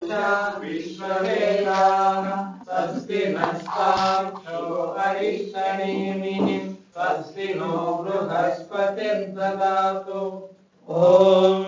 विश्ववेदाः स्वस्ति नस्ताक्षो अरिष्टनेमिः स्वस्ति नो बृहस्पतिर्ददातु ॐ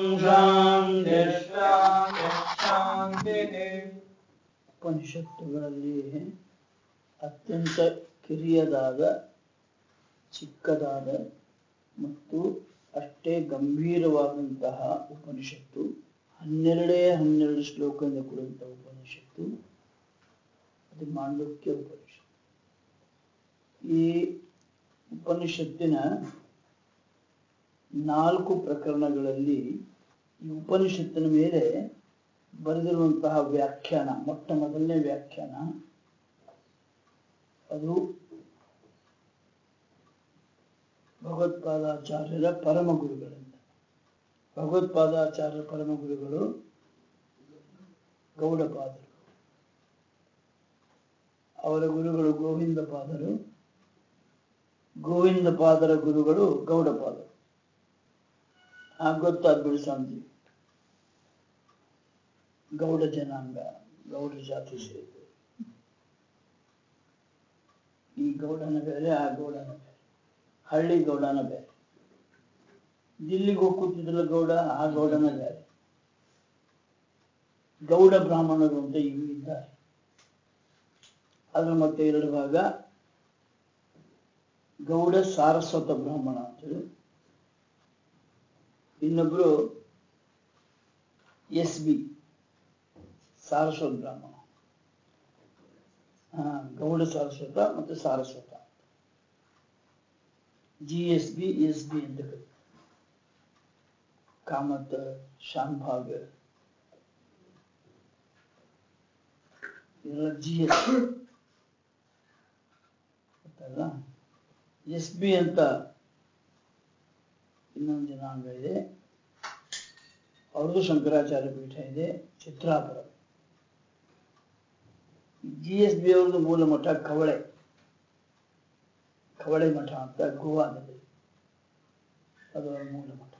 शान्तिः ಉಪನಿಷತ್ತುಗಳಲ್ಲಿ ಅತ್ಯಂತ ಕಿರಿಯದಾದ ಚಿಕ್ಕದಾದ ಮತ್ತು ಅಷ್ಟೇ ಗಂಭೀರವಾದಂತಹ ಉಪನಿಷತ್ತು ಹನ್ನೆರಡೇ ಹನ್ನೆರಡು ಶ್ಲೋಕದಿಂದ ಕೂಡಿದಂತಹ ಉಪನಿಷತ್ತು ಅದು ಮಾಂಡವ್ಯ ಉಪನಿಷತ್ತು ಈ ಉಪನಿಷತ್ತಿನ ನಾಲ್ಕು ಪ್ರಕರಣಗಳಲ್ಲಿ ಈ ಉಪನಿಷತ್ತಿನ ಮೇಲೆ ಬರೆದಿರುವಂತಹ ವ್ಯಾಖ್ಯಾನ ಮೊಟ್ಟ ಮೊದಲನೇ ವ್ಯಾಖ್ಯಾನ ಅದು ಭಗವತ್ಪಾದಾಚಾರ್ಯರ ಪರಮ ಗುರುಗಳಿಂದ ಭಗವತ್ಪಾದಾಚಾರ್ಯರ ಪರಮ ಗುರುಗಳು ಗೌಡಪಾದರು ಅವರ ಗುರುಗಳು ಗೋವಿಂದ ಪಾದರು ಗೋವಿಂದ ಪಾದರ ಗುರುಗಳು ಗೌಡಪಾದರು ಆ ಗೊತ್ತಾದ್ ಬಿಡಿಸಂಜಿ ಗೌಡ ಜನಾಂಗ ಗೌಡ ಜಾತಿ ಸೇರಿದೆ ಈ ಗೌಡನ ಬೇರೆ ಆ ಗೌಡನ ಬೇರೆ ಹಳ್ಳಿ ಗೌಡನ ಬೇರೆ ದಿಲ್ಲಿಗೆ ಹೋಗ್ಕೂತಿದ್ರಲ್ಲ ಗೌಡ ಆ ಗೌಡನ ಬೇರೆ ಗೌಡ ಬ್ರಾಹ್ಮಣರು ಅಂತ ಇವು ಇದ್ದಾರೆ ಅದ್ರ ಮತ್ತೆ ಎರಡು ಭಾಗ ಗೌಡ ಸಾರಸ್ವತ ಬ್ರಾಹ್ಮಣ ಅಂತೇಳಿ ಇನ್ನೊಬ್ರು ಎಸ್ ಬಿ ಸಾರಸ್ವತ ಬ್ರಾಹ್ಮಣ ಹಾ ಗೌಡ ಸಾರಸ್ವತ ಮತ್ತು Saraswat G S B S B ಅಂತ ಕರೀತಾರೆ ಕಾಮತ್ ಶಾನ್ಭಾಗ್ ಇದೆಲ್ಲ ಜಿ ಎಸ್ ಗೊತ್ತಲ್ಲ ಎಸ್ ಬಿ ಅಂತ ಇನ್ನೊಂದು ಜನಾಂಗ ಇದೆ ಅವ್ರದ್ದು ಶಂಕರಾಚಾರ್ಯ ಪೀಠ ಇದೆ ಚಿತ್ರಾಪುರ ಜಿ ಎಸ್ ಬಿ ಅವ್ರದ್ದು ಮೂಲ ಮಠ ಕವಳೆ ಕವಳೆ ಮಠ ಅಂತ ಗೋವಾದಲ್ಲಿ ಅದು ಅವ್ರ ಮೂಲ ಮಠ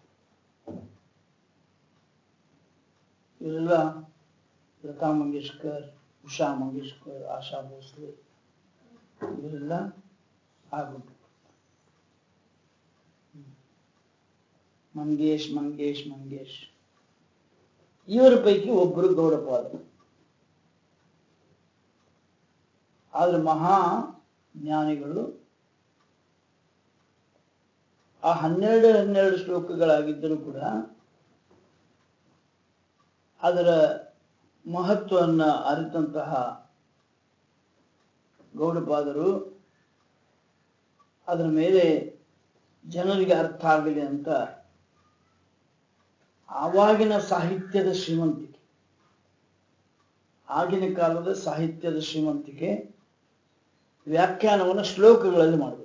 ಇವರೆಲ್ಲ ಲತಾ ಮಂಗೇಶ್ಕರ್ ಉಷಾ ಮಂಗೇಶ್ಕರ್ ಆಶಾ ಭೋಸ್ಲೆ ಇವರೆಲ್ಲ ಆಗುಂಟು ಮಂಗೇಶ್ ಮಂಗೇಶ್ ಮಂಗೇಶ್ ಇವರ ಪೈಕಿ ಒಬ್ಬರು ಗೌಡಪಾದರು ಆದ್ರೆ ಮಹಾ ಜ್ಞಾನಿಗಳು ಆ ಹನ್ನೆರಡು ಹನ್ನೆರಡು ಶ್ಲೋಕಗಳಾಗಿದ್ದರೂ ಕೂಡ ಅದರ ಮಹತ್ವವನ್ನ ಅರಿತಂತಹ ಗೌಡಪಾದರು ಅದರ ಮೇಲೆ ಜನರಿಗೆ ಅರ್ಥ ಆಗಲಿ ಅಂತ ಆವಾಗಿನ ಸಾಹಿತ್ಯದ ಶ್ರೀಮಂತಿಕೆ ಆಗಿನ ಕಾಲದ ಸಾಹಿತ್ಯದ ಶ್ರೀಮಂತಿಕೆ ವ್ಯಾಖ್ಯಾನವನ್ನು ಶ್ಲೋಕಗಳಲ್ಲಿ ಮಾಡಿಬಿಟ್ರು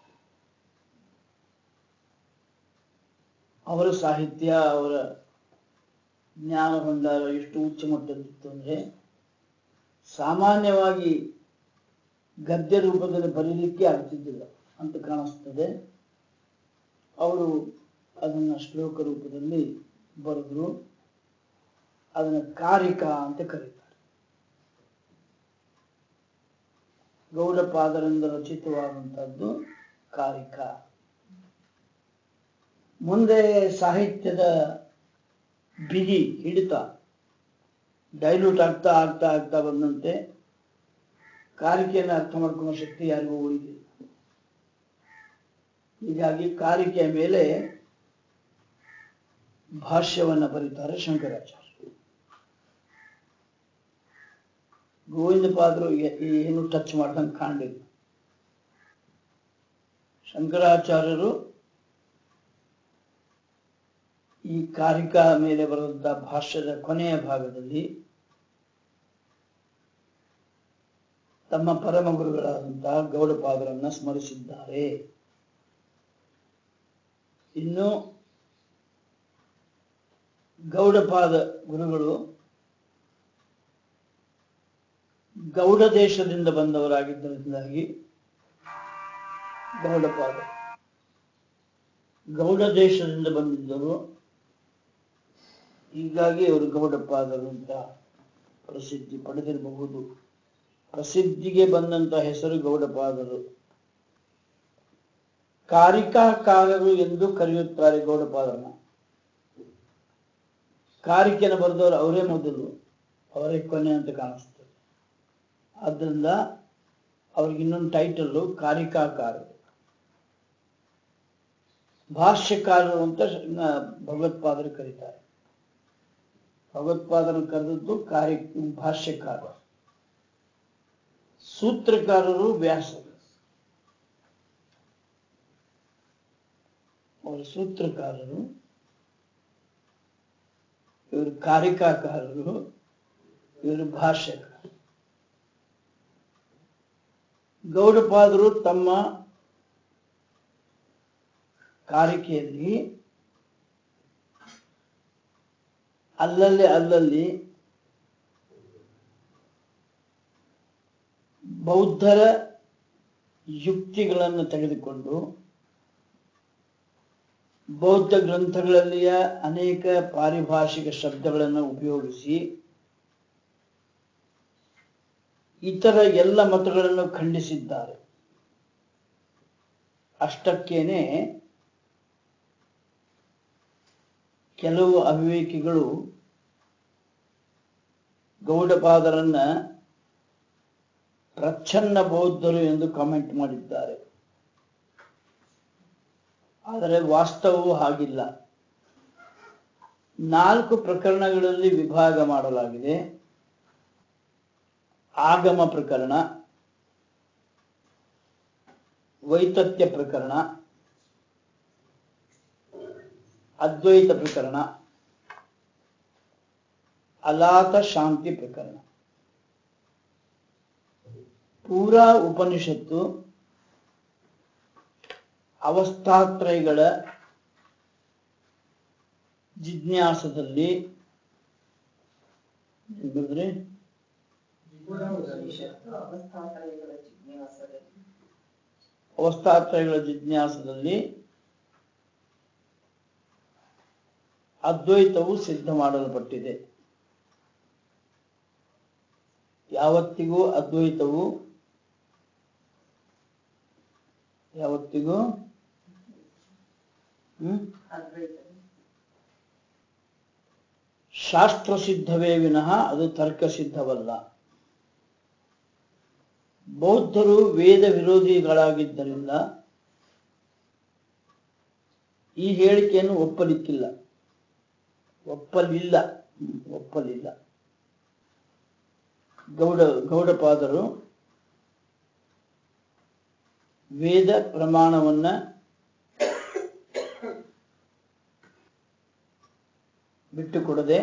ಅವರ ಸಾಹಿತ್ಯ ಅವರ ಜ್ಞಾನ ಭಂಡಾರ ಎಷ್ಟು ಉಚ್ಚ ಮಟ್ಟದಿತ್ತು ಅಂದ್ರೆ ಸಾಮಾನ್ಯವಾಗಿ ಗದ್ಯ ರೂಪದಲ್ಲಿ ಬರೀಲಿಕ್ಕೆ ಆಗ್ತಿದ್ದಿಲ್ಲ ಅಂತ ಕಾಣಿಸ್ತದೆ ಅವರು ಅದನ್ನ ಶ್ಲೋಕ ರೂಪದಲ್ಲಿ ಬರೆದ್ರು ಅದನ್ನ ಕಾರಿಕ ಅಂತ ಕರೀತಾರೆ ಗೌಡಪಾದರಿಂದ ರಚಿತವಾದಂತಹದ್ದು ಕಾರಿಕ ಮುಂದೆ ಸಾಹಿತ್ಯದ ಬಿಗಿ ಹಿಡಿತ ಡೈಲ್ಯೂಟ್ ಆಗ್ತಾ ಆಗ್ತಾ ಆಗ್ತಾ ಬಂದಂತೆ ಕಾರಿಕೆಯನ್ನು ಅರ್ಥ ಮಾಡ್ಕೊಳ್ಳೋ ಶಕ್ತಿ ಯಾರಿಗೂ ಉಳಿದಿಲ್ಲ ಹೀಗಾಗಿ ಕಾರಿಕೆಯ ಮೇಲೆ ಭಾಷ್ಯವನ್ನ ಬರೀತಾರೆ ಶಂಕರಾಚಾರ್ಯ ಗೋವಿಂದ ಪಾದರು ಏನು ಟಚ್ ಮಾಡ್ದಂಗೆ ಕಾಣಲಿಲ್ಲ ಶಂಕರಾಚಾರ್ಯರು ಈ ಕಾರಿಕಾ ಮೇಲೆ ಬರೆದಂತ ಭಾಷ್ಯದ ಕೊನೆಯ ಭಾಗದಲ್ಲಿ ತಮ್ಮ ಪರಮ ಗುರುಗಳಾದಂತಹ ಗೌಡಪಾದರನ್ನ ಸ್ಮರಿಸಿದ್ದಾರೆ ಇನ್ನು ಗೌಡಪಾದ ಗುರುಗಳು ಗೌಡ ದೇಶದಿಂದ ಬಂದವರಾಗಿದ್ದರಿಂದಾಗಿ ಗೌಡಪಾದ ಗೌಡ ದೇಶದಿಂದ ಬಂದಿದ್ದರು ಹೀಗಾಗಿ ಅವರು ಗೌಡಪಾದರು ಅಂತ ಪ್ರಸಿದ್ಧಿ ಪಡೆದಿರಬಹುದು ಪ್ರಸಿದ್ಧಿಗೆ ಬಂದಂತ ಹೆಸರು ಗೌಡಪಾದರು ಕಾರಿಕಾಕಾರರು ಎಂದು ಕರೆಯುತ್ತಾರೆ ಗೌಡಪಾದರನ್ನ ಕಾರಿಕೆನ ಬರೆದವರು ಅವರೇ ಮೊದಲು ಅವರೇ ಕೊನೆ ಅಂತ ಕಾಣಿಸ್ತದೆ ಆದ್ದರಿಂದ ಅವ್ರಿಗೆ ಇನ್ನೊಂದು ಟೈಟಲ್ಲು ಕಾರಿಕಾಕಾರರು ಭಾಷ್ಯಕಾರರು ಅಂತ ನ- ಭಗವತ್ಪಾದರು ಕರೀತಾರೆ ಭಗವತ್ಪಾದರನ್ನು ಕರೆದದ್ದು ಕಾರ್ಯ ಭಾಷ್ಯಕಾರ ಸೂತ್ರಕಾರರು ವ್ಯಾಸರು ಅವರು ಸೂತ್ರಕಾರರು ಇವರು ಕಾರಿಕಾಕಾರರು ಇವರು ಭಾಷ್ಯಕಾರ ಗೌಡಪಾದರು ತಮ್ಮ ಕಾರಿಕೆಯಲ್ಲಿ ಅಲ್ಲಲ್ಲಿ ಅಲ್ಲಲ್ಲಿ ಬೌದ್ಧರ ಯುಕ್ತಿಗಳನ್ನು ತೆಗೆದುಕೊಂಡು ಬೌದ್ಧ ಗ್ರಂಥಗಳಲ್ಲಿಯ ಅನೇಕ ಪಾರಿಭಾಷಿಕ ಶಬ್ದಗಳನ್ನು ಉಪಯೋಗಿಸಿ ಇತರ ಎಲ್ಲ ಮತಗಳನ್ನು ಖಂಡಿಸಿದ್ದಾರೆ ಅಷ್ಟಕ್ಕೇನೆ ಕೆಲವು ಅವಿವೇಕಿಗಳು ಗೌಡಪಾದರನ್ನ ಪ್ರಚ್ಛನ್ನ ಬೌದ್ಧರು ಎಂದು ಕಾಮೆಂಟ್ ಮಾಡಿದ್ದಾರೆ ಆದರೆ ವಾಸ್ತವವು ಹಾಗಿಲ್ಲ ನಾಲ್ಕು ಪ್ರಕರಣಗಳಲ್ಲಿ ವಿಭಾಗ ಮಾಡಲಾಗಿದೆ ಆಗಮ ಪ್ರಕರಣ ವೈತತ್ಯ ಪ್ರಕರಣ ಅದ್ವೈತ ಪ್ರಕರಣ ಅಲಾತ ಶಾಂತಿ ಪ್ರಕರಣ ಪೂರಾ ಉಪನಿಷತ್ತು ಅವಸ್ಥಾತ್ರಯಗಳ ಜಿಜ್ಞಾಸದಲ್ಲಿ ಏನ್ ಬರೆದ್ರಿ? ಉಪನಿಷತ್ತು ಅವಸ್ಥಾತ್ರಯಗಳ ಜಿಜ್ಞಾಸದಲ್ಲಿ ಅವಸ್ಥಾತ್ರಯಗಳ ಜಿಜ್ಞಾಸದಲ್ಲಿ ಅದ್ವೈತವು ಸಿದ್ಧ ಮಾಡಲ್ಪಟ್ಟಿದೆ ಯಾವತ್ತಿಗೂ ಅದ್ವೈತವು ಯಾವತ್ತಿಗೂ ಹ್ಮ್ ಅದ್ವೈತ ಶಾಸ್ತ್ರ ಸಿದ್ಧವೇ ವಿನಃ ಅದು ತರ್ಕ ಸಿದ್ಧವಲ್ಲ ಬೌದ್ಧರು ವೇದ ವಿರೋಧಿಗಳಾಗಿದ್ದರಿಂದ ಈ ಹೇಳಿಕೆಯನ್ನು ಒಪ್ಪಲಿಕ್ಕಿಲ್ಲ ಒಪ್ಪಲಿಲ್ಲ ಹ್ಮ್, ಒಪ್ಪಲಿಲ್ಲ ಗೌಡ ಗೌಡಪಾದರು ವೇದ ಪ್ರಮಾಣವನ್ನ ಬಿಟ್ಟುಕೊಡದೆ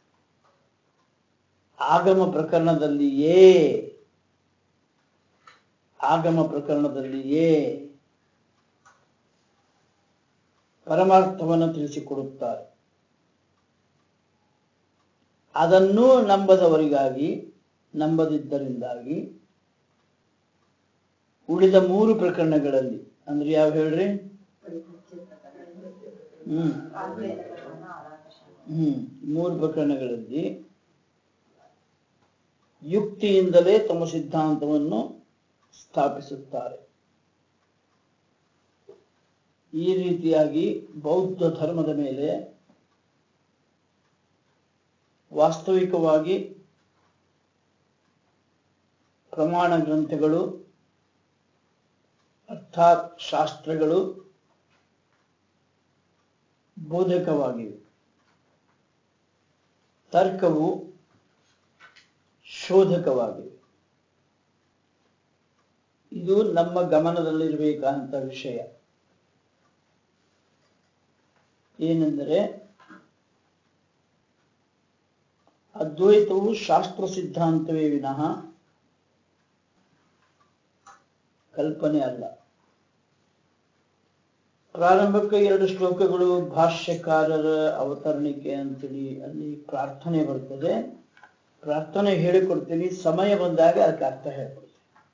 ಆಗಮ ಪ್ರಕರಣದಲ್ಲಿಯೇ ಆಗಮ ಪ್ರಕರಣದಲ್ಲಿಯೇ ಪರಮಾರ್ಥವನ್ನು ತಿಳಿಸಿಕೊಡುತ್ತಾರೆ ಅದನ್ನೂ ನಂಬದವರಿಗಾಗಿ ನಂಬದಿದ್ದರಿಂದಾಗಿ ಉಳಿದ ಮೂರು ಪ್ರಕರಣಗಳಲ್ಲಿ ಅಂದ್ರೆ ಯಾವ ಹೇಳ್ರಿ ವೈದ್ಯ ಪ್ರಕರಣ ಹ್ಮ್ ಅದ್ವೈತ ಪ್ರಕರಣ ಅಲಾತ ಶಾಂತಿ ಹ್ಮ್ ಮೂರು ಪ್ರಕರಣಗಳಲ್ಲಿ ಯುಕ್ತಿಯಿಂದಲೇ ತಮ್ಮ ಸಿದ್ಧಾಂತವನ್ನು ಸ್ಥಾಪಿಸುತ್ತಾರೆ ಈ ರೀತಿಯಾಗಿ ಬೌದ್ಧ ಧರ್ಮದ ಮೇಲೆ ವಾಸ್ತವಿಕವಾಗಿ ಪ್ರಮಾಣ ಗ್ರಂಥಗಳು ಅರ್ಥಾತ್ ಶಾಸ್ತ್ರಗಳು ಬೋಧಕವಾಗಿವೆ ತರ್ಕವು ಶೋಧಕವಾಗಿವೆ ಇದು ನಮ್ಮ ಗಮನದಲ್ಲಿರಬೇಕಾದಂತ ವಿಷಯ ಏನೆಂದರೆ ಅದ್ವೈತವು ಶಾಸ್ತ್ರ ಸಿದ್ಧಾಂತವೇ ವಿನಃ ಕಲ್ಪನೆ ಅಲ್ಲ ಪ್ರಾರಂಭಕ್ಕೆ ಎರಡು ಶ್ಲೋಕಗಳು ಭಾಷ್ಯಕಾರರ ಅವತರಣಿಕೆ ಅಂತೇಳಿ ಅಲ್ಲಿ ಪ್ರಾರ್ಥನೆ ಬರ್ತದೆ ಪ್ರಾರ್ಥನೆ ಹೇಳಿಕೊಡ್ತೀನಿ ಸಮಯ ಬಂದಾಗ ಅದಕ್ಕೆ ಅರ್ಥ ಹೇಳ್ಕೊಡ್ತೀನಿ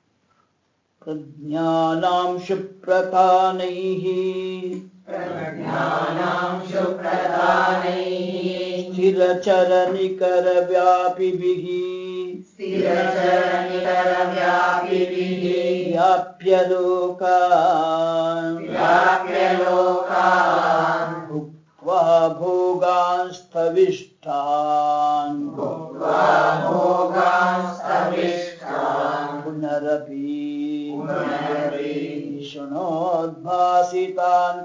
ಪ್ರಜ್ಞಾನಾಂಶ ಪ್ರಧಾನೈಃ प्रज्ञानांशुप्रधानैः ಸ್ಥಿರಚರ ನಿಕರ ವ್ಯಾಪಿಭಿಃ स्थिरचरनितरव्यापिभिः व्याप्य लोकान् व्याप्य लोकान् भुक्त्वा भोगांस्तविष्टान् भुक्त्वा भोगांस्तविष्टान् पुनरपि पुनरपि विष्णोद्भासितान्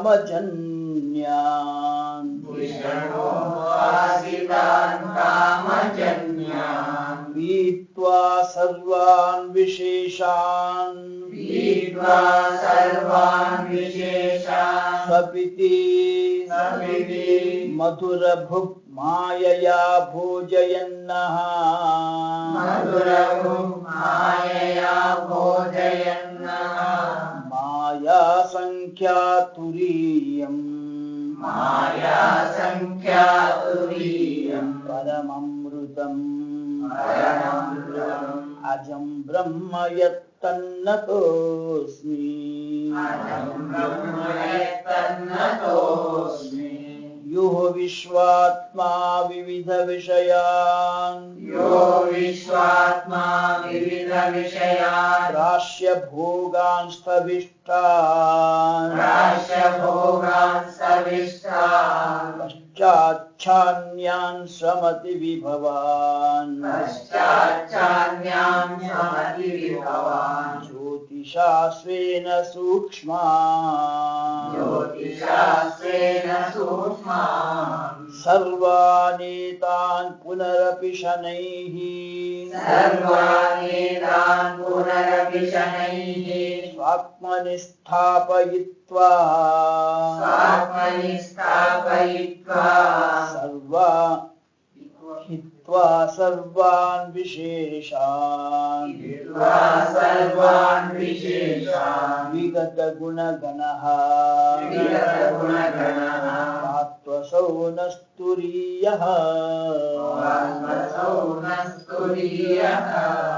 कामजन्यान् विष्णोपासितान् कामजन्यान् पीत्वा सर्वान् विशेषान् पीत्वा सर्वान् विशेषान् स्वपिति सपिति मधुरभुक् मायया भोजयन्नः मधुरभुक् मायया भोजयन्नः माया सङ्ख्यातुरीयम् माया सङ्ख्यातुरीयम् परममृतम् परममृतम् अजं ब्रह्म यत्तन्नतोऽस्मि अजम् ब्रह्म यत्तन्नतोऽस्मि यो विश्वात्मा विविधविषयान् यो विश्वात्मा विविधविषयान् प्राश्यभोगांस्तविष्टान् राश्यभोगान् सविष्टान् पश्चाच्छान्यान् श्रमति विभवान् पश्चाच्चान्याम् समतिविभवान् ज्योतिषास्वेन सूक्ष्मा ज्योतिषास्त्रेण सूक्ष्मान् सर्वानेतान् पुनरपि शनैः सर्वानेतान् पुनरपि शनैः स्वात्मनि स्थापयित्वा स्वात्मनि स्थापयित्वा सर्वा हित्वा सर्वान् विशेषान् हित्वा सर्वान् विशेषान् विगतगुणगणः विगतगुणगणः तात्वसौ न स्तुरीयः ವಾಲ್ಮಸೌ ನ ಸ್ತುರೀಯಃ.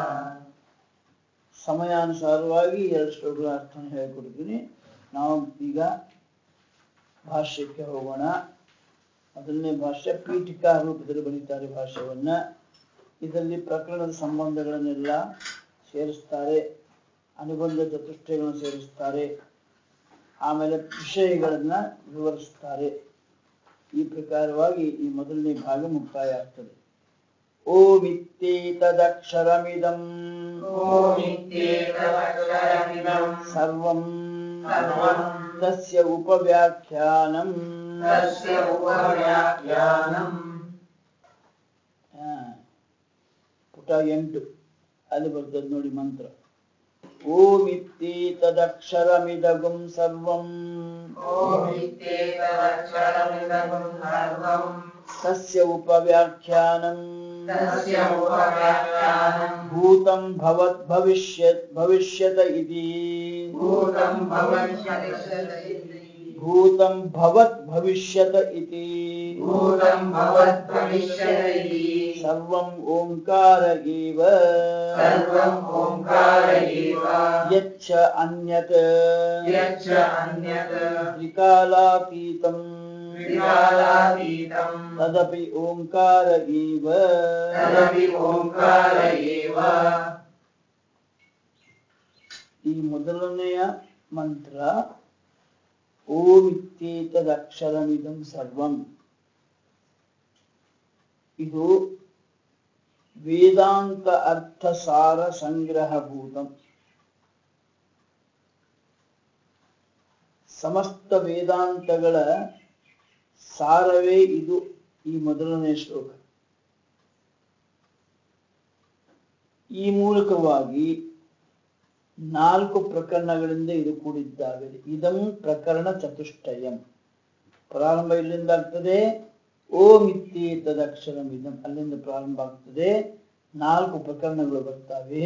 ಸಮಯಾನುಸಾರವಾಗಿ ಎರಡು ಶ್ಲೋಕಗಳ ಅರ್ಥನ ಹೇಳಿಕೊಡ್ತೀನಿ ನಾವು ಈಗ ಭಾಷ್ಯಕ್ಕೆ ಹೋಗೋಣ ಮೊದಲನೇ ಭಾಷ್ಯ ಪೀಠಿಕಾ ರೂಪದಲ್ಲಿ ಬರೀತಾರೆ ಭಾಷ್ಯವನ್ನ ಇದರಲ್ಲಿ ಪ್ರಕರಣದ ಸಂಬಂಧಗಳನ್ನೆಲ್ಲ ಸೇರಿಸ್ತಾರೆ ಅನುಬಂಧ ಚತುಷ್ಟಯಗಳನ್ನು ಸೇರಿಸ್ತಾರೆ ಆಮೇಲೆ ವಿಷಯಗಳನ್ನ ವಿವರಿಸ್ತಾರೆ ಈ ಪ್ರಕಾರವಾಗಿ ಈ ಮೊದಲನೇ ಭಾಗ ಮುಕ್ತಾಯ ಆಗ್ತದೆ ಓಮಿತ್ತೇತದಕ್ಷರಮಿದಂ ಓಮಿತ್ಯೇತದಕ್ಷರಮಿದಂ ಸರ್ವಂ ಸರ್ವಂ ತಸ್ಯ ಉಪವ್ಯಾಖ್ಯಾನಂ ತಸ್ಯ ಉಪವ್ಯಾಖ್ಯಾನಂ ಆ, ಪುಟ ಎಂಟು ಅಲ್ಲಿ ಬರ್ತದೆ ನೋಡಿ ಮಂತ್ರ ಓಮಿತ್ತೇತದಕ್ಷರಮಿದಗುಂ ಸರ್ವಂ ಓಮಿತ್ಯೇತದಕ್ಷರಮಿದಂ ಸರ್ವಂ ತಸ್ಯ ಉಪವ್ಯಾಖ್ಯಾನಂ ತಸ್ಯ ಉಪವ್ಯಾಖ್ಯಾನಂ ಭೂತಂ ಭವತ್ ಭವಿಷ್ಯತ್ ಭವಿಷ್ಯತ ಇತಿ ಭೂತಂ ಭವಿಷ್ಯತಿ ಭೂತಂ ಭವತ್ ಭವಿಷ್ಯತ ಇತಿ ಭೂತಂ ಭವತ್ ಭವಿಷ್ಯತಿ ಸರ್ವಂ ಓಂಕಾರ ಏವ ಸರ್ವಂ ಓಂಕಾರ ಏವ ಯಚ್ಚ ಅನ್ಯತ್ ಯಚ್ಚ ಅನ್ಯತ್ ತ್ರಿಕಾಲಾತೀತಂ ತ್ರಿಕಾಲಾತೀತಂ ತದಪಿ ಓಂಕಾರ ಏವ ತದಪಿ ಓಂಕಾರ ಏವ ಈ ಮೊದಲನೆಯ ಮಂತ್ರ ಓಮಿತ್ಯೇತದಕ್ಷರಮಿದಂ ಸರ್ವಂ ಇದು ವೇದಾಂತ ಅರ್ಥ ಸಾರ ಸಂಗ್ರಹಭೂತಂ ಸಮಸ್ತ ವೇದಾಂತಗಳ ಸಾರವೇ ಇದು ಈ ಮೊದಲನೇ ಶ್ಲೋಕ ಈ ಮೂಲಕವಾಗಿ ನಾಲ್ಕು ಪ್ರಕರಣಗಳಿಂದ ಇದು ಕೂಡಿದ್ದಾಗಿದೆ ಇದಂ ಪ್ರಕರಣ ಚತುಷ್ಟಯಂ ಪ್ರಾರಂಭ ಇಲ್ಲಿಂದ ಆಗ್ತದೆ ಓಂ ಇತ್ಯೇತದಕ್ಷರಂ ಇದಂ ಅಲ್ಲಿಂದ ಪ್ರಾರಂಭ ಆಗ್ತದೆ ನಾಲ್ಕು ಪ್ರಕರಣಗಳು ಬರ್ತವೆ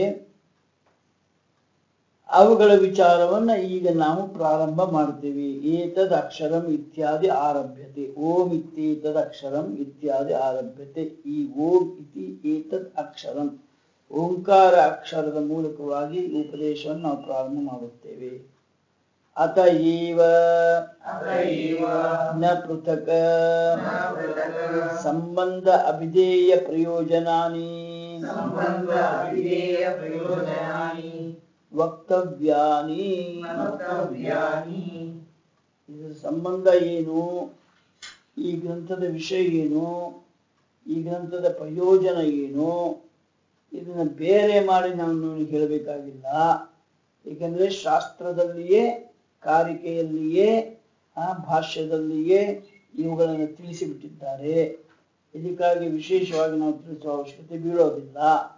ಅವುಗಳ ವಿಚಾರವನ್ನ ಈಗ ನಾವು ಪ್ರಾರಂಭ ಮಾಡ್ತೇವೆ ಏತದ್ ಅಕ್ಷರಂ ಇತ್ಯಾದಿ ಆರಭ್ಯತೆ ಓಂ ಇತ್ಯೇತದ್ ಅಕ್ಷರಂ ಇತ್ಯಾದಿ ಆರಭ್ಯತೆ ಈ ಓಂ ಇತಿ ಏತದ್ ಅಕ್ಷರಂ ಓಂಕಾರ ಅಕ್ಷರದ ಮೂಲಕವಾಗಿ ಈ ಉಪದೇಶವನ್ನು ನಾವು ಪ್ರಾರಂಭ ಮಾಡುತ್ತೇವೆ ಅತ ಏವ ಅತ ಏವ ನ ಪೃಥಕ್ ನ ಪೃಥಕ್ ಸಂಬಂಧ ಅಭಿಧೇಯ ಪ್ರಯೋಜನಾನಿ ಸಂಬಂಧ ಅವಿಧೇಯ ಪ್ರಯೋಜನಾನಿ ವಕ್ತವ್ಯಾನಿ ವಕ್ತವ್ಯಾನಿ ಇದರ ಸಂಬಂಧ ಏನು ಈ ಗ್ರಂಥದ ವಿಷಯ ಏನು ಈ ಗ್ರಂಥದ ಪ್ರಯೋಜನ ಏನು ಇದನ್ನ ಬೇರೆ ಮಾಡಿ ನಾವು ನಿಮಗೆ ಹೇಳಬೇಕಾಗಿಲ್ಲ ಏಕೆಂದ್ರೆ ಶಾಸ್ತ್ರದಲ್ಲಿಯೇ ಕಾರಿಕೆಯಲ್ಲಿಯೇ ಆ ಭಾಷ್ಯದಲ್ಲಿಯೇ ಇವುಗಳನ್ನು ತಿಳಿಸಿಬಿಟ್ಟಿದ್ದಾರೆ ಇದಕ್ಕಾಗಿ ವಿಶೇಷವಾಗಿ ನಾವು ತಿಳಿಸುವ ಅವಶ್ಯಕತೆ ಬೀಳೋದಿಲ್ಲ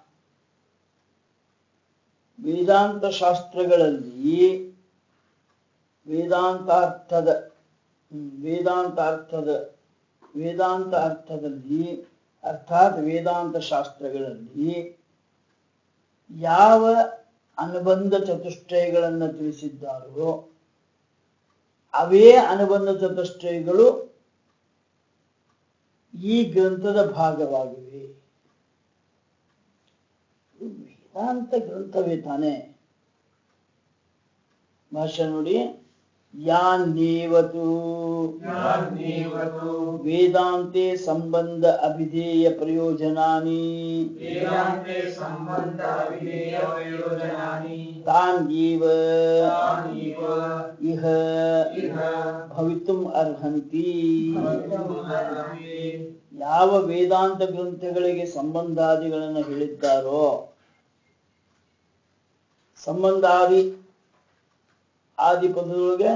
ವೇದಾಂತ ಶಾಸ್ತ್ರಗಳಲ್ಲಿ ವೇದಾಂತಾರ್ಥದ ಹ್ಮ್, ವೇದಾಂತಾರ್ಥದ ವೇದಾಂತ ಅರ್ಥದಲ್ಲಿ ಅರ್ಥಾತ್ ವೇದಾಂತ ಶಾಸ್ತ್ರಗಳಲ್ಲಿ ಯಾವ ಅನುಬಂಧ ಚತುಷ್ಟಯಗಳನ್ನು ತಿಳಿಸಿದ್ದಾರೋ ಅವೇ ಅನುಬಂಧ ಚತುಷ್ಟಯಗಳು ಈ ಗ್ರಂಥದ ಭಾಗವಾಗಿವೆ ಇದು ವೇದಾಂತ ಗ್ರಂಥವೇ ತಾನೇ ಭಾಷೆ ನೋಡಿ ಯಾನ್ನೇವತು ಯಾನ್ನೇವತು ವೇದಾಂತೆ ಸಂಬಂಧ ಅಭಿಧೇಯ ಪ್ರಯೋಜನಾನಿ ವೇದಾಂತೆ ಸಂಬಂಧ ಅವಿಧೇಯ ಪ್ರಯೋಜನಾನಿ ತಾನ್ಯೇವ ತಾನೀವ ಇಹ ಇಹ ಭವಿತುಂ ಅರ್ಹಂತಿ ಭವಿತುಂ ಅರ್ಹಂತಿ. ಯಾವ ವೇದಾಂತ ಗ್ರಂಥಗಳಿಗೆ ಸಂಬಂಧಾದಿಗಳನ್ನು ಹೇಳಿದ್ದಾರೋ ಸಂಬಂಧಾದಿ ಆದಿ ಪದದೊಳಗೆ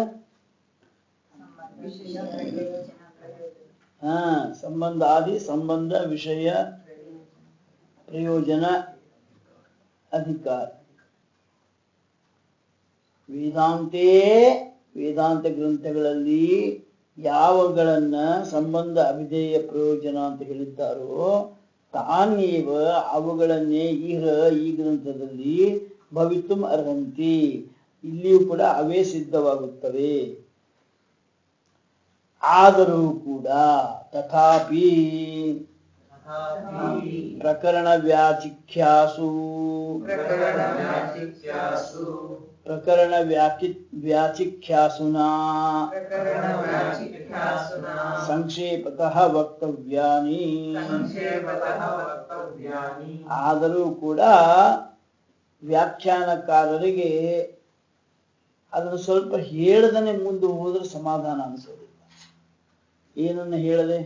ವಿಶೇಷ ಪ್ರಯೋಜನ ಪ್ರಯೋಜನ ಹಾ ಸಂಬಂಧ ಆದಿ ಸಂಬಂಧ ವಿಷಯ ಪ್ರಯೋಜನ ಅಧಿಕಾರ ವೇದಾಂತೇ ವೇದಾಂತ ಗ್ರಂಥಗಳಲ್ಲಿ ಯಾವಗಳನ್ನ ಸಂಬಂಧ ಅವಿಧೇಯ ಪ್ರಯೋಜನ ಅಂತ ಹೇಳಿದ್ದಾರೋ ತಾನೇವ ಅವುಗಳನ್ನೇ ಇಹ ಈ ಗ್ರಂಥದಲ್ಲಿ ಭವಿತುಂ ಅರ್ಹಂತಿ ಇಲ್ಲಿಯೂ ಕೂಡ ಅವೇ ಸಿದ್ಧವಾಗುತ್ತವೆ ಆದರೂ ಕೂಡ ತಥಾಪಿ ತಥಾಪಿ ಪ್ರಕರಣ ವ್ಯಾಚಿಖ್ಯಾಸು ಪ್ರಕರಣ ವ್ಯಾಚಿಕ್ಯಾಸು ಪ್ರಕರಣ ವ್ಯಾಕಿ ವ್ಯಾಚಿಖ್ಯಾಸುನಾ ಪ್ರಕರಣ ವ್ಯಾಚಿಕ್ಯಾಸುನಾ ಸಂಕ್ಷೇಪತಃ ವಕ್ತವ್ಯಾನಿ ಸಂಕ್ಷೇಪತಃ ವಕ್ತವ್ಯಾನಿ ಆದರೂ ಕೂಡ ವ್ಯಾಖ್ಯಾನಕಾರರಿಗೆ ಅದನ್ನು ಸ್ವಲ್ಪ ಹೇಳದನೆ ಮುಂದೆ ಹೋದ್ರೆ ಸಮಾಧಾನ ಅನಿಸೋದಿಲ್ಲ ಏನನ್ನ ಹೇಳದೆ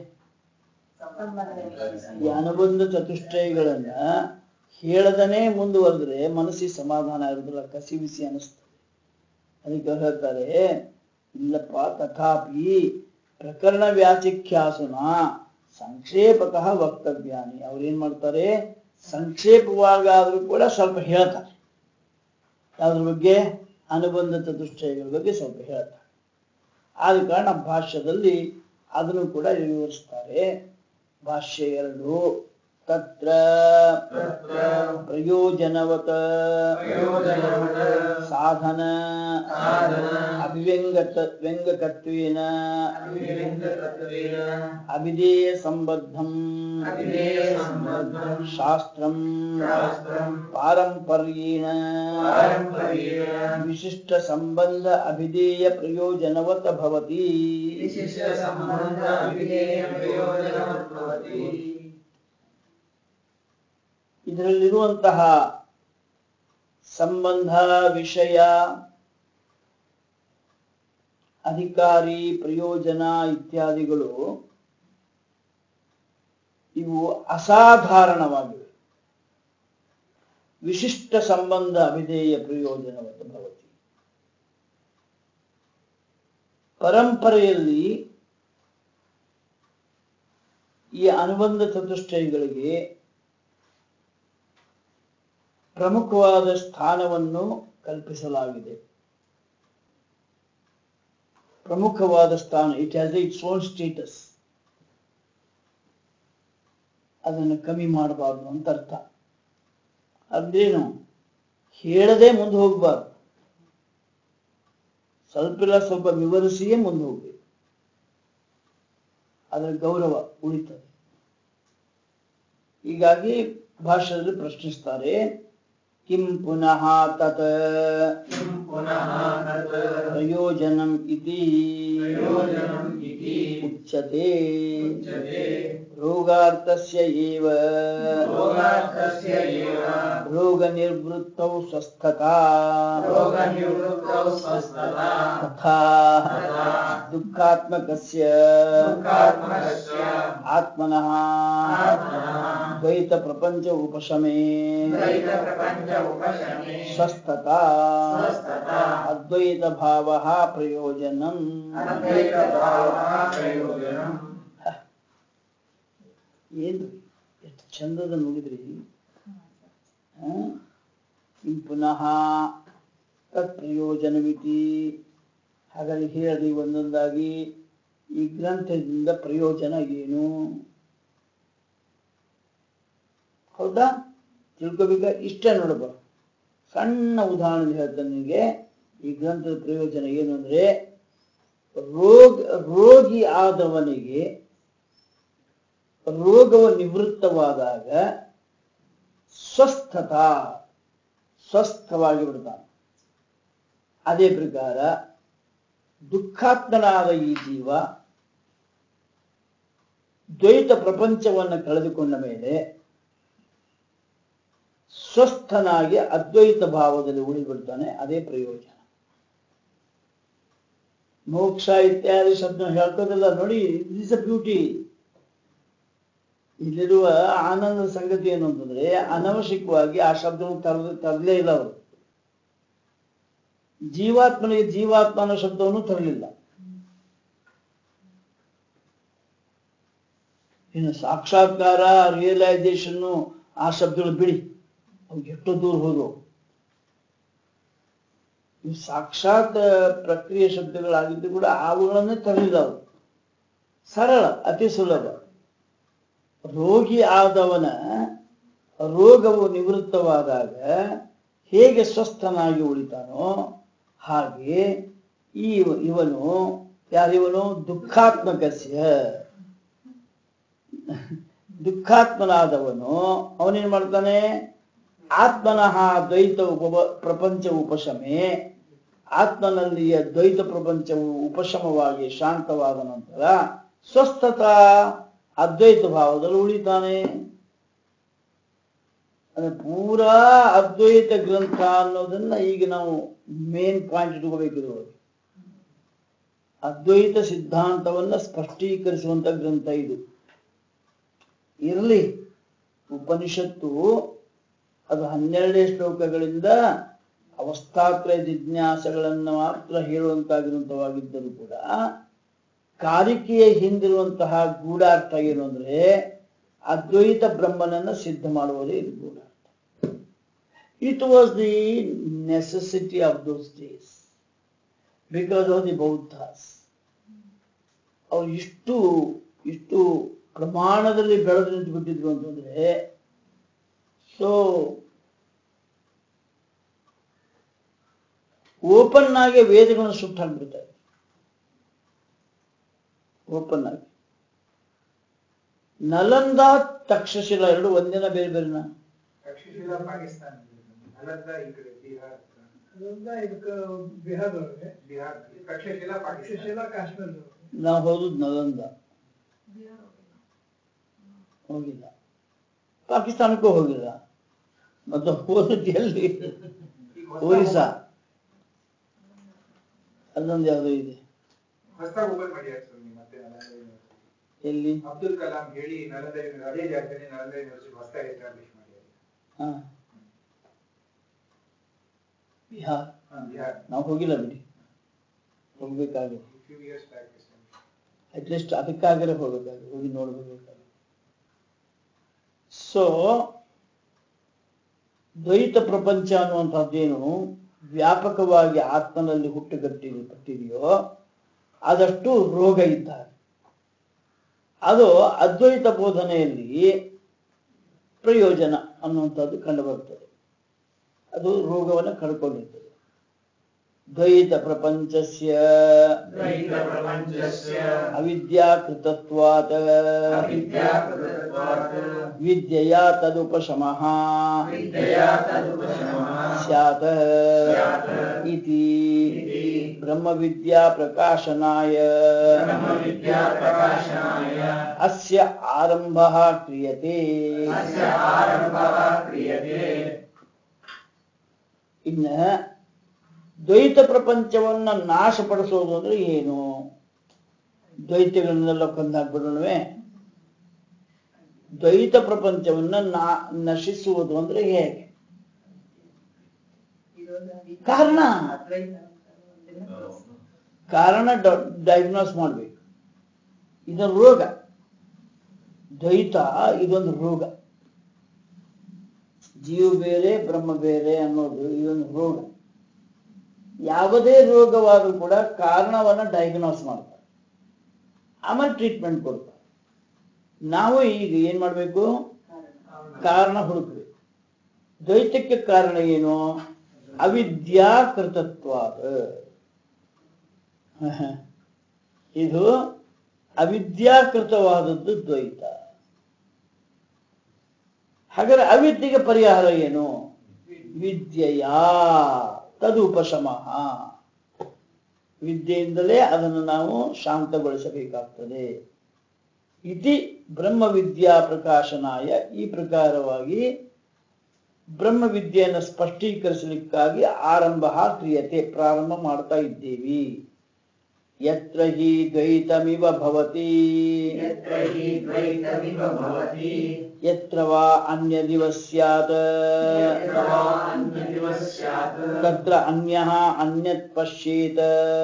ಈ ಅನುಬಂಧ ಚತುಷ್ಟಯಗಳನ್ನ ಹೇಳದನೆ ಮುಂದುವರೆದ್ರೆ ಮನಸ್ಸಿಗೆ ಸಮಾಧಾನ ಇರುವುದಿಲ್ಲ ಕಸಿ ಬಿಸಿ ಅನಿಸ್ತದೆ ಅದಕ್ಕೆ ಅವ್ರು ಹೇಳ್ತಾರೆ ಇಲ್ಲಪ್ಪ ತಥಾಪಿ ಪ್ರಕರಣ ವ್ಯಾಚಿಖ್ಯಾಸುನ ಸಂಕ್ಷೇಪತಃ ವಕ್ತವ್ಯಾನಿ ಅವ್ರೇನ್ ಮಾಡ್ತಾರೆ ಸಂಕ್ಷೇಪವಾಗಾದ್ರೂ ಕೂಡ ಸ್ವಲ್ಪ ಹೇಳ್ತಾರೆ ಯಾವ್ದ್ರ ಬಗ್ಗೆ ಅನುಬಂಧ ಚತುಷ್ಟಯಗಳ ಬಗ್ಗೆ ಸ್ವಲ್ಪ ಹೇಳ್ತಾರೆ ಆದ ಕಾರಣ ಭಾಷ್ಯದಲ್ಲಿ ಅದನ್ನು ಕೂಡ ವಿವರಿಸ್ತಾರೆ ಭಾಷ್ಯ ಎರಡು ತತ್ರ ತತ್ರ ಪ್ರಯೋಜನವತ ಪ್ರಯೋಜನವತ ಸಾಧನ ಸಾಧನ ಅಭಿವ್ಯಂಗತ ವ್ಯಂಗಕತ್ವೇನ ಅಭಿವ್ಯಂಗಕತ್ವೇನ ಅಭಿಧೇಯ ಸಂಬದ್ಧಂ ಅಭಿಧೇಯ ಸಂಬದ್ಧಂ ಶಾಸ್ತ್ರಂ ಶಾಸ್ತ್ರಂ ಪಾರಂಪರ್ಯೇಣ ಪಾರಂಪರ್ಯೇಣ ವಿಶಿಷ್ಟ ಸಂಬಂಧ ಅಭಿಧೇಯ ಪ್ರಯೋಜನವತ ಭವತಿ ವಿಶಿಷ್ಟ ಸಂಬಂಧ ಅಭಿಧೇಯ ಪ್ರಯೋಜನವತ್ ಭವತಿ ಇದರಲ್ಲಿರುವಂತಹ ಸಂಬಂಧ ವಿಷಯ ಅಧಿಕಾರಿ ಪ್ರಯೋಜನ ಇತ್ಯಾದಿಗಳು ಇವು ಅಸಾಧಾರಣವಾಗಿವೆ ವಿಶಿಷ್ಟ ಸಂಬಂಧ ಅಭಿಧೇಯ ಪ್ರಯೋಜನವತ್ತು ಭವತಿ ಪರಂಪರೆಯಲ್ಲಿ ಈ ಅನುಬಂಧ ಚತುಷ್ಟಯಗಳಿಗೆ ಪ್ರಮುಖವಾದ ಸ್ಥಾನವನ್ನು ಕಲ್ಪಿಸಲಾಗಿದೆ ಪ್ರಮುಖವಾದ ಸ್ಥಾನ it has its own status ಅದನ್ನು ಕಮ್ಮಿ ಮಾಡಬಾರ್ದು ಅಂತ ಅರ್ಥ ಅದೇನು ಹೇಳದೆ ಮುಂದೆ ಹೋಗ್ಬಾರ್ದು ಸ್ವಲ್ಪ ಇಲ್ಲ ಸ್ವಲ್ಪ ವಿವರಿಸಿಯೇ ಮುಂದೆ ಹೋಗ್ಬೇಕು ಅದರ ಗೌರವ ಉಳಿತದೆ ಹೀಗಾಗಿ ಭಾಷೆಯಲ್ಲಿ ಪ್ರಶ್ನಿಸ್ತಾರೆ ಕಿಂ ಪುನಃ ತತ್ किं पुनः तत् ಪ್ರಯೋಜನಂ ಇತಿ प्रयोजनम् इति ಉಚ್ಯತೆ उच्यते ರೋಗಾರ್ಥಸ್ಯ ಏವ ರೋಗಾರ್ಥಸ್ಯ ಏವ ರೋಗನಿರ್ವೃತ್ತೌ ಸ್ವಸ್ಥತಾ ರೋಗನಿವೃತ್ತೌ ಸ್ವಸ್ಥತಾ ತಥಾ ತಥಾ ದುಃಖಾತ್ಮಕಸ್ಯ ದುಃಖಾತ್ಮಕಸ್ಯ ಆತ್ಮನಃ ಆತ್ಮನಃ ದ್ವೈತ ಪ್ರಪಂಚ ಉಪಶಮೇ ದ್ವೈತ ಪ್ರಪಂಚ ಉಪಶಮೇ ಸ್ವಸ್ಥತಾ ಸ್ವಸ್ಥತಾ ಅದ್ವೈತ ಭಾವ ಪ್ರಯೋಜನಂ ಅದ್ವೈತ ಭಾವಃ ಪ್ರಯೋಜನಂ ಏನ್ರಿ ಎಷ್ಟು ಚಂದದ ನೋಡಿದ್ರಿ ಆ? ಇನ್ ಪುನಃ ತತ್ ಪ್ರಯೋಜನವಿತಿ ಹಾಗಾಗಿ ಹೇಳಿ ಒಂದೊಂದಾಗಿ ಈ ಗ್ರಂಥದಿಂದ ಪ್ರಯೋಜನ ಏನು ಹೌದಾ ತಿಳ್ಕೊಬೇಕ ಇಷ್ಟ ನೋಡಬ ಸಣ್ಣ ಉದಾಹರಣೆ ಹೇಳ್ತಾನೆ ನಿಮಗೆ ಈ ಗ್ರಂಥದ ಪ್ರಯೋಜನ ಏನು ಅಂದ್ರೆ ರೋಗ ರೋಗಿ ಆದವನಿಗೆ ರೋಗವು ನಿವೃತ್ತವಾದಾಗ ಸ್ವಸ್ಥತಾ ಸ್ವಸ್ಥವಾಗಿ ಬಿಡ್ತಾನೆ ಅದೇ ಪ್ರಕಾರ ದುಃಖಾತ್ಮನಾದ ಈ ಜೀವ ದ್ವೈತ ಪ್ರಪಂಚವನ್ನು ಕಳೆದುಕೊಂಡ ಮೇಲೆ ಸ್ವಸ್ಥನಾಗಿ ಅದ್ವೈತ ಭಾವದಲ್ಲಿ ಉಳಿಬಿಡ್ತಾನೆ ಅದೇ ಪ್ರಯೋಜನ ಮೋಕ್ಷ ಇತ್ಯಾದಿ ಶಬ್ದ ಹೇಳ್ಕೋದಿಲ್ಲ ನೋಡಿ ಇಸ್ ಅ ಬ್ಯೂಟಿ ಇಲ್ಲಿರುವ ಆನಂದ ಸಂಗತಿ ಏನು ಅಂತಂದ್ರೆ ಅನವಶ್ಯಕವಾಗಿ ಆ ಶಬ್ದವನ್ನು ತರದೆ ತರಲೇ ಇಲ್ಲ ಅವರು ಜೀವಾತ್ಮನಿಗೆ ಜೀವಾತ್ಮ ಅನ್ನೋ ಶಬ್ದವನ್ನು ತರಲಿಲ್ಲ ಇನ್ನು ಸಾಕ್ಷಾತ್ಕಾರ ರಿಯಲೈಸೇಷನ್ ಆ ಶಬ್ದಗಳು ಬಿಡಿ ಅವು ಎಷ್ಟೋ ದೂರ ಹೋದವು ಇವು ಸಾಕ್ಷಾತ್ ಪ್ರಕ್ರಿಯೆ ಶಬ್ದಗಳಾಗಿದ್ದು ಕೂಡ ಅವುಗಳನ್ನೇ ತರಲಿಲ್ಲ ಅವರು ಸರಳ ಅತಿ ಸುಲಭ ರೋಗಿ ಆದವನ ರೋಗವು ನಿವೃತ್ತವಾದಾಗ ಹೇಗೆ ಸ್ವಸ್ಥನಾಗಿ ಉಳಿತಾನೋ ಹಾಗೆ ಈ ಇವನು ಯಾರಿವನು ದುಃಖಾತ್ಮಕಸ್ಯ ದುಃಖಾತ್ಮನಾದವನು ಅವನೇನ್ ಮಾಡ್ತಾನೆ ಆತ್ಮನಃ ದ್ವೈತ ಉಪ ಪ್ರಪಂಚ ಉಪಶಮೆ ಆತ್ಮನಲ್ಲಿಯ ದ್ವೈತ ಪ್ರಪಂಚವು ಉಪಶಮವಾಗಿ ಶಾಂತವಾದ ನಂತರ ಸ್ವಸ್ಥತಾ ಅದ್ವೈತ ಭಾವದಲ್ಲಿ ಉಳಿತಾನೆ ಅಂದ್ರೆ ಪೂರಾ ಅದ್ವೈತ ಗ್ರಂಥ ಅನ್ನೋದನ್ನ ಈಗ ನಾವು ಮೇನ್ ಪಾಯಿಂಟ್ ಇಟ್ಕೋಬೇಕಿದ್ರು ಅದ್ವೈತ ಸಿದ್ಧಾಂತವನ್ನ ಸ್ಪಷ್ಟೀಕರಿಸುವಂತ ಗ್ರಂಥ ಇದು ಇರಲಿ ಉಪನಿಷತ್ತು ಅದು ಹನ್ನೆರಡೇ ಶ್ಲೋಕಗಳಿಂದ ಅವಸ್ಥಾತ್ರಯ ಜಿಜ್ಞಾಸಗಳನ್ನ ಮಾತ್ರ ಹೇಳುವಂತಹ ಗ್ರಂಥವಾಗಿದ್ದರೂ ಕೂಡ ಕಾರಿಕೆಯ ಹಿಂದಿರುವಂತಹ ಗೂಢಾರ್ಥ ಏನು ಅಂದ್ರೆ ಅದ್ವೈತ ಬ್ರಹ್ಮನನ್ನ ಸಿದ್ಧ ಮಾಡುವುದೇ ಇದು ಗೂಢಾರ್ಥ it was the necessity of those days because of the ಬೌದ್ಧಾಸ್ ಅವ್ರು ಇಷ್ಟು ಇಷ್ಟು ಪ್ರಮಾಣದಲ್ಲಿ ಬೆಳೆದು ನಿಂತು ಬಿಟ್ಟಿದ್ರು ಅಂತಂದ್ರೆ ಸೊ ಓಪನ್ ಆಗಿ ವೇದಗಳನ್ನು ಸುಟ್ಟು ಹಾಕ್ಬಿಡ್ತಾರೆ ಓಪನ್ ಆಗಿ ನಲಂದ ತಕ್ಷಶಿಲ ಎರಡು ಒಂದಿನ ಬೇರೆ ಬೇರೆನಾ ತಕ್ಷಶಿಲಾ ಪಾಕಿಸ್ತಾನ ನಲಂದ ಈ ಕಡೆ ಬಿಹಾರ್ ಹತ್ರ. ಅದೊಂದ ಇದಕ್ಕ ಬಿಹಾರದೊಳಗೆ ಬಿಹಾರ್ ತಕ್ಷಶಿಲಾ ಪಾಕಿಸ್ತಾನ ಶಿಲಾ ಕಾಶ್ಮೀರದೊಳಗೆ ನಾವು ಹೋದದ್ದು ನಲಂದ ಹೋಗಿಲ್ಲ ಪಾಕಿಸ್ತಾನಕ್ಕೂ ಹೋಗಿಲ್ಲ ಮತ್ತು ಹೋದದ್ದು ಎಲ್ಲಿ ಈಗ ಹೊಸ- ಒರಿಸ್ಸಾ ಅಲ್ಲೊಂದು ಯಾವುದೋ ಇದೆ ಹೊಸದಾಗಿ ಓಪನ್ ಮಾಡ್ಯಾರ ಸ್ವಾಮಿ ಮತ್ತೆ ನಲಂದ ಯೂನಿವರ್ಸಿಟಿ. ಎಲ್ಲಿ ಅಬ್ದುಲ್ ಕಲಾಂ ಹೇಳಿ ನಲಂದ ಯೂನಿವರ್ಸಿಟಿ ಅದೇ ಜಾಗದಲ್ಲಿ ನಲಂದ ಯೂನಿವರ್ಸಿಟಿ ಹೊಸದಾಗಿ ಎಸ್ಟಾಬ್ಲಿಷ್ ಮಾಡ್ಯಾರ ಹಾ ಬಿಹಾರ್ ಹಾ, ಬಿಹಾರ್ ನಾವು ಹೋಗಿಲ್ಲ ಬಿಡಿ ಹೋಗ್ಬೇಕಾಗಿದೆ ಫ್ಯೂ ಇಯರ್ಸ್ ಬ್ಯಾಕ್ ಅಟ್ಲೀಸ್ಟ್ ಅದಕ್ಕಾಗಲೇ ಹೋಗ್ಬೇಕಾಗಿದೆ ಹೋಗಿ ನೋಡ್ಬೇಕಾಗಿದೆ ಸೊ ದ್ವೈತ ಪ್ರಪಂಚ ಅನ್ನುವಂಥದ್ದೇನು ವ್ಯಾಪಕವಾಗಿ ಆತ್ಮನಲ್ಲಿ ಹುಟ್ಟುಗಟ್ಟಿ ಪಟ್ಟಿದೆಯೋ ಆದಷ್ಟು ರೋಗ ಇದ್ದಾಗ ಅದು ಅದ್ವೈತ ಬೋಧನೆಯಲ್ಲಿ ಪ್ರಯೋಜನ ಅನ್ನುವಂಥದ್ದು ಕಂಡುಬರ್ತದೆ ಅದು ರೋಗವನ್ನು ಕಳ್ಕೊಂಡಿರ್ತದೆ ದ್ವೈತ ಪ್ರಪಂಚಸ್ಯ द्वैतप्रपञ्चस्य ಅವಿದ್ಯಾಕೃತತ್ವಾತ್ अविद्याकृतत्वात् ವಿದ್ಯೆಯಾ ತದುಪಶಮಃ विद्यया तदुपशमः ಸ್ಯಾತ್ ಸ್ಯಾತ್ ಇತಿ इति ಬ್ರಹ್ಮವಿದ್ಯಾ ಪ್ರಕಾಶನಾಯ ब्रह्मविद्याप्रकाशनाय ಅಸ್ಯ ಆರಂಭಃ ಕ್ರಿಯತೆ अस्य आरम्भः क्रियते ಇನ್ನ ದ್ವೈತ ಪ್ರಪಂಚವನ್ನ ನಾಶಪಡಿಸೋದು ಅಂದ್ರೆ ಏನು ದ್ವೈತಗಳನ್ನೆಲ್ಲ ಕೊಂದಾಕ್ಬಿಡೋಣವೆ ದ್ವೈತ ಪ್ರಪಂಚವನ್ನ ನಾ ನಶಿಸುವುದು ಅಂದ್ರೆ ಹೇಗೆ ಕಾರಣ ಕಾರಣ ಡಯಾಗ್ನೋಸ್ ಮಾಡ್ಬೇಕು ಇದೊಂದು ರೋಗ ದ್ವೈತ ಇದೊಂದು ರೋಗ ಜೀವ ಬೇರೆ ಬ್ರಹ್ಮ ಬೇರೆ ಅನ್ನೋದು ಇದೊಂದು ರೋಗ ಯಾವುದೇ ರೋಗವಾದರೂ ಕೂಡ ಕಾರಣವನ್ನ ಡಯಾಗ್ನೋಸ್ ಮಾಡ್ತಾರೆ ಆಮೇಲೆ ಟ್ರೀಟ್ಮೆಂಟ್ ಕೊಡ್ತಾರೆ ನಾವು ಈಗ ಏನ್ ಮಾಡ್ಬೇಕು ಕಾರಣ ಹುಡುಕ್ಬೇಕು ದ್ವೈತಕ್ಕೆ ಕಾರಣ ಏನು ಅವಿದ್ಯಾಕೃತತ್ವಾದ ಇದು ಅವಿದ್ಯಾಕೃತವಾದದ್ದು ದ್ವೈತ ಹಾಗಾದ್ರೆ ಅವಿದ್ಯೆಗೆ ಪರಿಹಾರ ಏನು ವಿದ್ಯೆಯ ತದುಪಶಮಃ ವಿದ್ಯೆಯಿಂದಲೇ ಅದನ್ನು ನಾವು ಶಾಂತಗೊಳಿಸಬೇಕಾಗ್ತದೆ ಇತಿ ಬ್ರಹ್ಮವಿದ್ಯಾ ಪ್ರಕಾಶನಾಯ ಈ ಪ್ರಕಾರವಾಗಿ ಬ್ರಹ್ಮವಿದ್ಯೆಯನ್ನು ಸ್ಪಷ್ಟೀಕರಿಸಲಿಕ್ಕಾಗಿ ಆರಂಭ ಕ್ರಿಯತೆ ಪ್ರಾರಂಭ ಮಾಡ್ತಾ ಇದ್ದೀವಿ ಯತ್ರ ಹಿ ದ್ವೈತಮಿವ ಭವತಿ यत्र हि द्वैतमिव भवति ಯತ್ರ ವಾ ಅನ್ಯದಿವ ಸ್ಯಾತ್ यत्र वा अन्यदिव स्यात् ತತ್ರ ಅನ್ಯಃ ಅನ್ಯತ್ ಪಶ್ಯೇತ್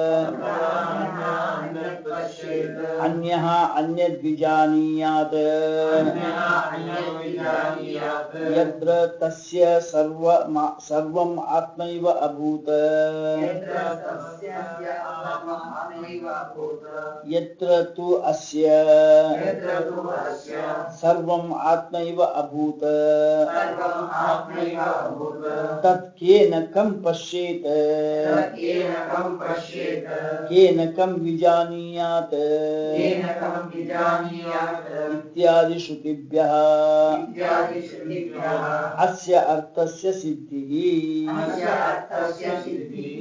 अन्यत् पश्येत् ಅನ್ಯಃ ಅನ್ಯದ್ ವಿಜಾನೀಯಾತ್ अन्यः अन्यद्विजानीयात् ಯತ್ರ ತಸ್ಯ ಸರ್ವ ಮಾ- ಸರ್ವಂ ಆತ್ಮೈವ ಅಭೂತ್ यत्र तस्यास्य आत्मैव अभूत् ಯತ್ರ ತು ಅಸ್ಯ यत्र तु अस्य ಸರ್ವಂ ಆತ್ಮೈವ ಅಭೂತ್ सर्वम् आत्मैव अभूत् ತತ್ ಕೇನ ಕಂ ಪಶ್ಯೇತ್ येन कं पश्येत् ಕೇನ ಕಂ ವಿಜಾನೀಯಾತ್ येन कं विजानीयात् ಇತ್ಯಾದಿ ಶ್ರುತಿಭ್ಯಃ इत्यादिश्रुतिभ्यः ಅಸ್ಯ ಅರ್ಥಸ್ಯ ಸಿದ್ಧಿಃ अस्य अर्थस्य सिद्धिः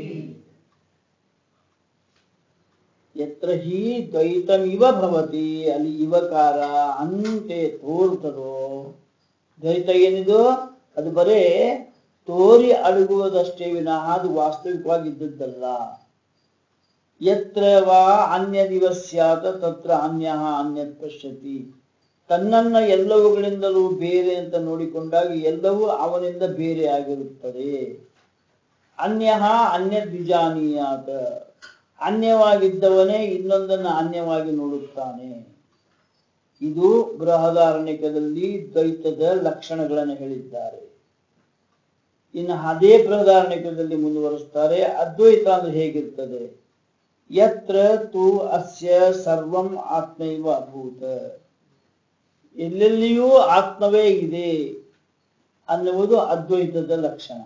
ಯತ್ರ ಹಿ ದ್ವೈತಮಿವ ಭವತಿ ಅಲ್ಲಿ ಇವಕಾರ ಅಂತೆ ತೋರ್ತದೋ ದ್ವೈತ ಏನಿದು ಅದು ಬರೇ ತೋರಿ ಅಡಗುವುದಷ್ಟೇ ವಿನಃ ಅದು ವಾಸ್ತವಿಕವಾಗಿ ಇದ್ದದ್ದಲ್ಲ ಯತ್ರ ವಾ ಅನ್ಯದಿವ ಸ್ಯಾತ ತತ್ರ ಅನ್ಯ ಅನ್ಯತ್ ಪಶ್ಯತಿ ತನ್ನನ್ನ ಎಲ್ಲವುಗಳಿಂದಲೂ ಬೇರೆ ಅಂತ ನೋಡಿಕೊಂಡಾಗ ಎಲ್ಲವೂ ಅವನಿಂದ ಬೇರೆ ಆಗಿರುತ್ತದೆ ಅನ್ಯ ಅನ್ಯದ್ ವಿಜಾನೀಯಾತ ಅನ್ಯವಾಗಿದ್ದವನೇ ಇನ್ನೊಂದನ್ನ ಅನ್ಯವಾಗಿ ನೋಡುತ್ತಾನೆ ಇದು ಬೃಹದಾರಣ್ಯಕದಲ್ಲಿ ದ್ವೈತದ ಲಕ್ಷಣಗಳನ್ನು ಹೇಳಿದ್ದಾರೆ ಇನ್ನು ಅದೇ ಬೃಹದಾರಣ್ಯಕದಲ್ಲಿ ಮುಂದುವರಿಸ್ತಾರೆ ಅದ್ವೈತ ಅಂದ್ರೆ ಹೇಗಿರ್ತದೆ ಯತ್ರ ತು ಅಸ್ಯ ಸರ್ವಂ ಆತ್ಮೈವ ಅಭೂತ ಎಲ್ಲೆಲ್ಲಿಯೂ ಆತ್ಮವೇ ಇದೆ ಅನ್ನುವುದು ಅದ್ವೈತದ ಲಕ್ಷಣ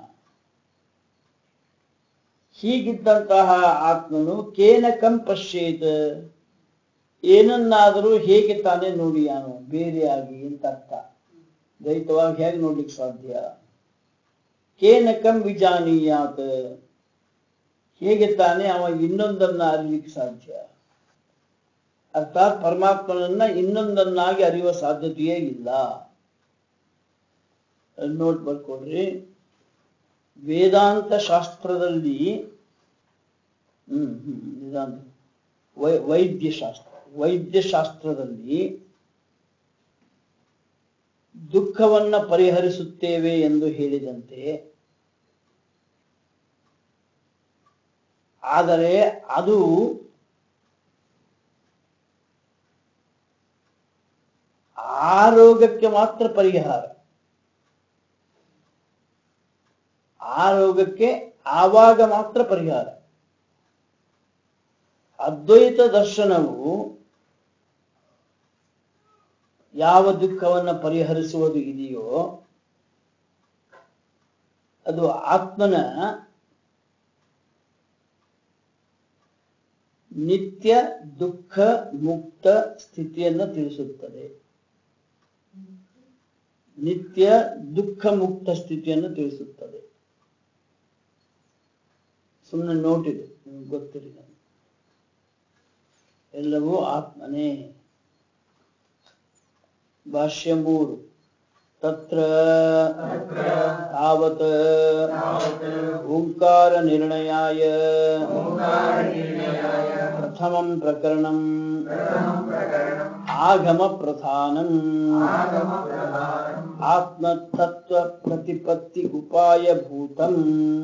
ಹೀಗಿದ್ದಂತಹ ಆತ್ಮನು ಕೇನ ಕಂ ಪಶ್ಯೇತ್ ಏನನ್ನಾದರೂ ಹೇಗೆ ತಾನೇ ನೋಡಿಯಾನು ಬೇರೆಯಾಗಿ ಅಂತ ಅರ್ಥ ದ್ವೈತವಾಗಿ ಹೇಗೆ ನೋಡ್ಲಿಕ್ಕೆ ಸಾಧ್ಯ ಕೇನ ಕಂ ವಿಜಾನೀಯಾತ್ ಹೇಗೆ ತಾನೇ ಅವ ಇನ್ನೊಂದನ್ನ ಅರಿಲಿಕ್ಕೆ ಸಾಧ್ಯ ಅರ್ಥಾತ್ ಪರಮಾತ್ಮನನ್ನ ಇನ್ನೊಂದನ್ನಾಗಿ ಅರಿಯುವ ಸಾಧ್ಯತೆಯೇ ಇಲ್ಲ ನೋಟ್ ಬರ್ಕೊಡ್ರಿ ವೇದಾಂತ ಶಾಸ್ತ್ರದಲ್ಲಿ ಹ್ಮ್ ಹ್ಮ್ ವೇದಾಂತ ವೈ ವೈದ್ಯಶಾಸ್ತ್ರ ವೈದ್ಯಶಾಸ್ತ್ರದಲ್ಲಿ ದುಃಖವನ್ನ ಪರಿಹರಿಸುತ್ತೇವೆ ಎಂದು ಹೇಳಿದಂತೆ ಆದರೆ ಅದು ಆ ರೋಗಕ್ಕೆ ಮಾತ್ರ ಪರಿಹಾರ ಆ ರೋಗಕ್ಕೆ ಆವಾಗ ಮಾತ್ರ ಪರಿಹಾರ ಅದ್ವೈತ ದರ್ಶನವು ಯಾವ ದುಃಖವನ್ನ ಪರಿಹರಿಸುವುದು ಇದೆಯೋ ಅದು ಆತ್ಮನ ನಿತ್ಯ ದುಃಖ ಮುಕ್ತ ಸ್ಥಿತಿಯನ್ನು ತಿಳಿಸುತ್ತದೆ ನಿತ್ಯ ದುಃಖ ಮುಕ್ತ ಸ್ಥಿತಿಯನ್ನು ತಿಳಿಸುತ್ತದೆ ಸುಮ್ಮನೆ ನೋಟಿದೆ ನಿಮ್ಗೆ ಗೊತ್ತಿರಲಿಲ್ಲ ಎಲ್ಲವೂ ಆತ್ಮನೇ ಭಾಷ್ಯ ಮೂರು ತತ್ರ ತಾವತ್ ಓಂಕಾರ ನಿರ್ಣಯಾಯ ಪ್ರಥಮಂ ಪ್ರಕರಣಂ ಆಗಮ ಪ್ರಧಾನಂ ಆತ್ಮತತ್ವ ಪ್ರತಿಪತ್ತಿ ಉಪಾಯ ಭೂತಂ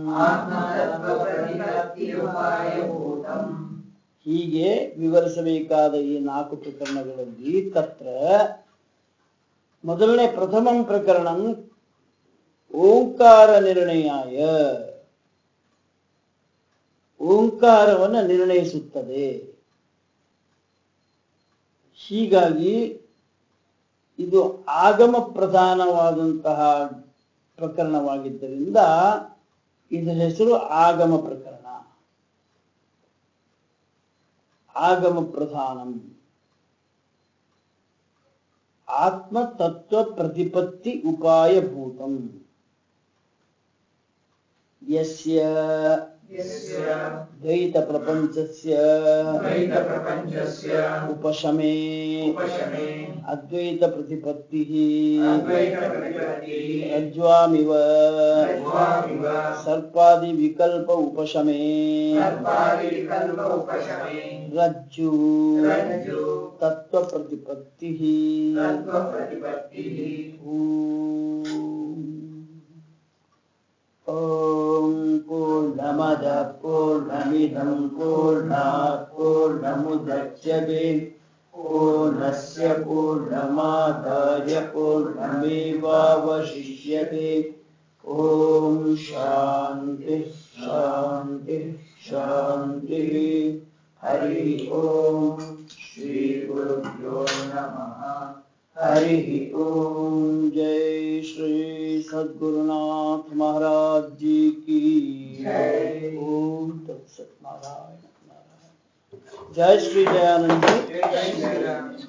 ಹೀಗೆ ವಿವರಿಸಬೇಕಾದ ಈ ನಾಲ್ಕು ಪ್ರಕರಣಗಳಲ್ಲಿ ತತ್ರ ಮೊದಲನೇ ಪ್ರಥಮಂ ಪ್ರಕರಣಂ ಓಂಕಾರ ನಿರ್ಣಯಾಯ ಓಂಕಾರವನ್ನು ನಿರ್ಣಯಿಸುತ್ತದೆ ಹೀಗಾಗಿ ಇದು ಆಗಮ ಪ್ರಧಾನವಾದಂತಹ ಪ್ರಕರಣವಾಗಿದ್ದರಿಂದ ಇದರ ಹೆಸರು ಆಗಮ ಪ್ರಕರಣ ಆಗಮ ಪ್ರಧಾನಂ ಆತ್ಮತತ್ವ ಪ್ರತಿಪತ್ತಿ ಉಪಾಯಭೂತಂ ಯಸ್ಯ ಯಸ್ಯ ದ್ವೈತ ಪ್ರಪಂಚಸ್ಯ ದ್ವೈತಪ್ರಪಂಚಸ್ಯ ಉಪಶಮೇ ಉಪಶಮೇ ಅದ್ವೈತ ಪ್ರತಿಪತ್ತಿ ಅದ್ವೈತಪ್ರತಿಪತ್ತಿಃ ರಜ್ವಾಮಿವ ರಜ್ವಾಮಿವ ಸರ್ಪಾದಿ ವಿಕಲ್ಪ ಉಪಶಮೇ ಸರ್ಪಾದಿವಿಕಲ್ಪ ಉಪಶಮೇ ರಜ್ಜು ರಜ್ಜು ತತ್ವ ಪ್ರತಿಪತ್ತಿ ತತ್ವಪ್ರತಿಪತ್ತಿಃ ಓಂ ಪೂರ್ಣಮದ ಪೂರ್ಣಮಿದಂ ಪೂರ್ಣಾತ್ ಪೂರ್ಣಮುದಚ್ಯತೆ ಪೂರ್ಣಸ್ಯ ಪೂರ್ಣಮಾದಾಯ ಪೂರ್ಣಮೇವಾವಶಿಷ್ಯತೆ ಓಂ ಶಾಂತಿ ಶಾಂತಿ ಶಾಂತಿ ಹರಿ ಓಂ ಶ್ರೀ ಗುರುಭ್ಯೋ ನಮಃ हरि ओम जय श्री सद्गुरुनाथ महाराज जी की जय। ओम तत्सत नारायण नारायण जय श्री दयानंद जी जय श्री राम